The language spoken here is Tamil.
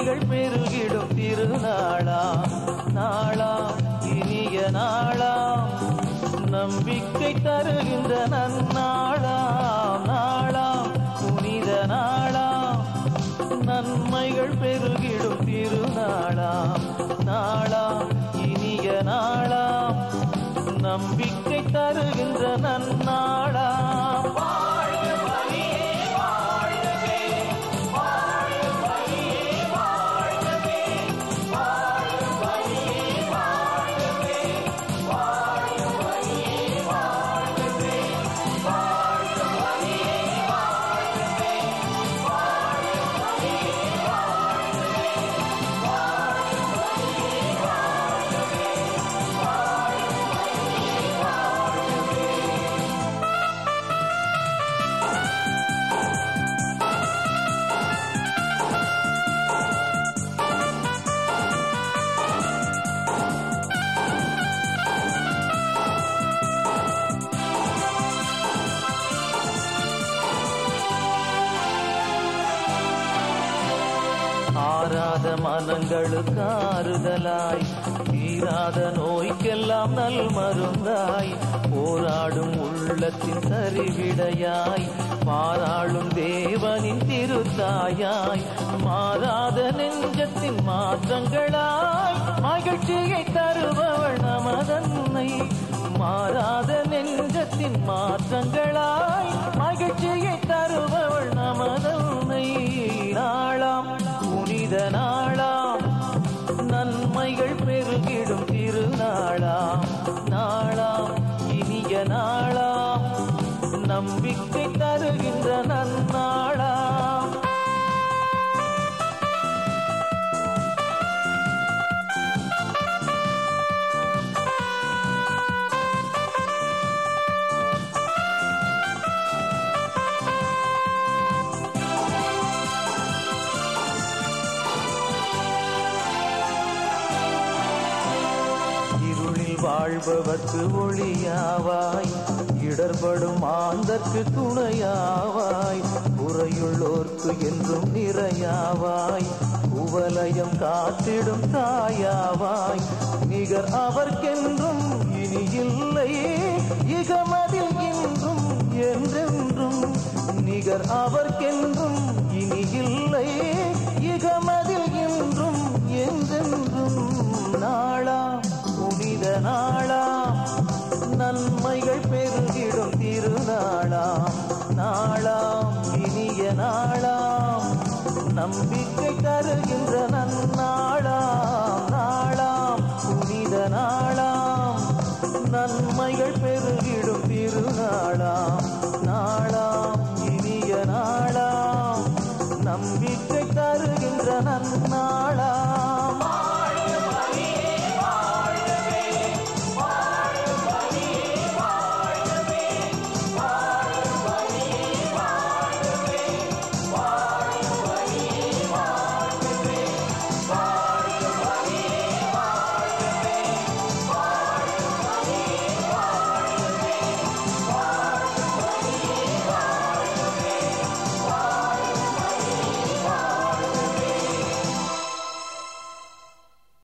நன்மைகள் பெருகிடும் திருநாளா நாளா இனிய நாளா நம்பிக்கை தருகின்ற நன்னாளா நாளா புனித நாளா நன்மைகள் பெருகிடும் திருநாளா நாளா இனிய நாளா நம்பிக்கை தருகின்ற நன்னாளா ஆறாத மனங்களுக்கு ஆறுதலாய் தீராத நோய்க்கெல்லாம் நல் மருந்தாய் போராடும் உள்ளத்தின் சரிவிடையாய் பாராளும் தேவனின் திருத்தாயாய் மாறாத நெஞ்சத்தின் மாற்றங்களாய் மகிழ்ச்சியை தருபவள் நமதன்னை மாறாத நெஞ்சத்தின் மாற்றங்களாய் மகிழ்ச்சியை தருபவள் நமதன்னை நாளாம் புனித நாளாம் நன்மைகள் பெருகிடும் திருநாளாம் நாளாம் இனிய நாளாம் நம்பிக்கை தருகின்ற நன்னாளாம் இருளில் வாழ்பவர்க்கு ஒளியாவாய் இடர்படும் ஆந்தற்கு துணையாவாய் குறையுள்ளோர்க்கு என்றும் நிறையாவாய் குவலயம் காத்திடும் தாயாவாய் நிகர் அவர்க்கென்றும் இனி இல்லை இகமதில் இன்றும் என்றென்றும் நிகர் அவர்க்கென்றும் இனி இல்லை இகமதில் இன்றும் என்றென்றும் நாளா புனித நாளா நன்மைகள் பெருகிடும் திருநாளாம் நாளாம் இனிய நாளாம் நம்பிக்கை தருகின்ற நன்னாளாம் நாளாம் புனித நாளாம் நன்மைகள் பெருகிடும் திருநாளாம் நாளாம் இனிய நாளாம் நம்பிக்கை தருகின்ற நன்னாளாம்